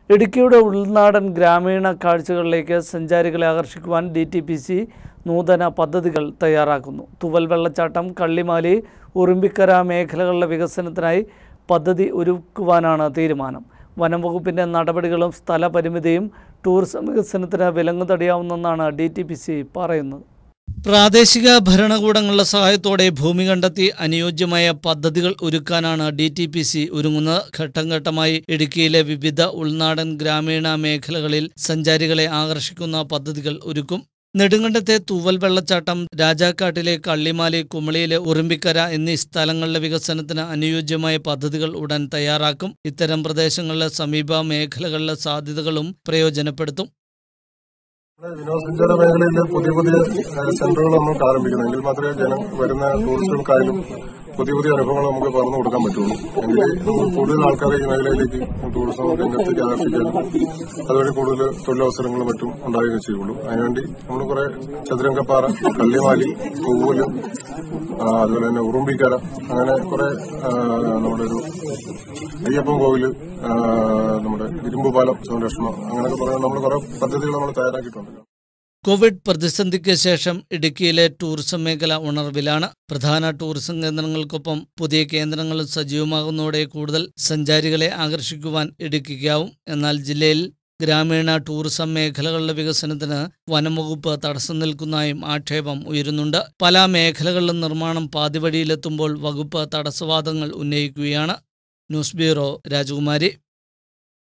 ഇടുക്കിയുടെ ഉൾനാടൻ ഗ്രാമീണ കാഴ്ചകളിലേക്ക് സഞ്ചാരികളെ ആകർഷിക്കുവാൻ ഡി ടി പി സി നൂതന പദ്ധതികൾ തയ്യാറാക്കുന്നു തുവൽ വെള്ളച്ചാട്ടം കള്ളിമാലി ഉറുമ്പിക്കര മേഖലകളുടെ വികസനത്തിനായി പദ്ധതി ഒരുക്കുവാനാണ് തീരുമാനം വനം വകുപ്പിൻ്റെ നടപടികളും സ്ഥലപരിമിതിയും ടൂറിസം വികസനത്തിന് വിലങ്ങുതടിയാവുന്നെന്നാണ് ഡി ടി പി സി പറയുന്നത് പ്രാദേശിക ഭരണകൂടങ്ങളുടെ സഹായത്തോടെ ഭൂമി കണ്ടെത്തി അനുയോജ്യമായ പദ്ധതികൾ ഒരുക്കാനാണ് ഡി ടി പി സി ഒരുങ്ങുന്നത് ഘട്ടം ഘട്ടമായി ഇടുക്കിയിലെ വിവിധ ഉൾനാടൻ ഗ്രാമീണ മേഖലകളിൽ സഞ്ചാരികളെ ആകർഷിക്കുന്ന പദ്ധതികൾ ഒരുക്കും നെടുങ്കണ്ടത്തെ തൂവൽ വെള്ളച്ചാട്ടം രാജാക്കാട്ടിലെ കള്ളിമാലി കുമളിയിലെ ഉറുമ്പിക്കര എന്നീ സ്ഥലങ്ങളുടെ വികസനത്തിന് അനുയോജ്യമായ പദ്ധതികൾ ഉടൻ തയ്യാറാക്കും ഇത്തരം പ്രദേശങ്ങളിലെ സമീപ മേഖലകളിലെ സാധ്യതകളും പ്രയോജനപ്പെടുത്തും നമ്മുടെ വിനോദസഞ്ചാര മേഖലയിൽ പുതിയ പുതിയ ഏഹ്, സെന്ററുകൾ നമുക്ക് ആരംഭിക്കണം എങ്കിൽ മാത്രമേ ജനം വരുന്ന ടൂറിസ്റ്റുകൾക്കായാലും പുതിയ പുതിയ അനുഭവങ്ങൾ നമുക്ക് പകർന്നു കൊടുക്കാൻ പറ്റുള്ളൂ എങ്കിൽ നമുക്ക് കൂടുതൽ ആൾക്കാരെ ഈ മേഖലയിലേക്ക് ടൂറിസം രംഗത്തേക്ക് ആകർഷിക്കാനും അതുവഴി കൂടുതൽ തൊഴിലവസരങ്ങളും മറ്റും ഉണ്ടാവുകയും ചെയ്യുള്ളൂ അതിനുവേണ്ടി നമ്മൾ കുറെ ചതുരംഗപ്പാറ കള്ളിമാലി തൂവല് ആ, അതുപോലെ തന്നെ ഉറുമ്പിക്കര അങ്ങനെ കുറെ ആ, നമ്മുടെ ഒരു അയ്യപ്പൻ കോവില് ആ, നമ്മുടെ ഇരുമ്പുപാലം സംരക്ഷണം അങ്ങനെയൊക്കെ പറയാൻ നമ്മൾ കുറെ പദ്ധതികൾ നമ്മൾ തയ്യാറാക്കിയിട്ടുണ്ട് കോവിഡ് പ്രതിസന്ധിക്ക് ശേഷം ഇടുക്കിയിലെ ടൂറിസം മേഖല ഉണർവിലാണ് പ്രധാന ടൂറിസം കേന്ദ്രങ്ങൾക്കൊപ്പം പുതിയ കേന്ദ്രങ്ങളും സജീവമാകുന്നതോടെ കൂടുതൽ സഞ്ചാരികളെ ആകർഷിക്കുവാൻ ഇടുക്കിക്കാവും എന്നാൽ ജില്ലയിൽ ഗ്രാമീണ ടൂറിസം മേഖലകളുടെ വികസനത്തിന് വനംവകുപ്പ് തടസ്സം നിൽക്കുന്നതായും ആക്ഷേപം ഉയരുന്നുണ്ട് പല മേഖലകളിലും നിർമ്മാണം പാതിവഴിയിലെത്തുമ്പോൾ വകുപ്പ് തടസ്സവാദങ്ങൾ ഉന്നയിക്കുകയാണ് ന്യൂസ് ബ്യൂറോ രാജകുമാരി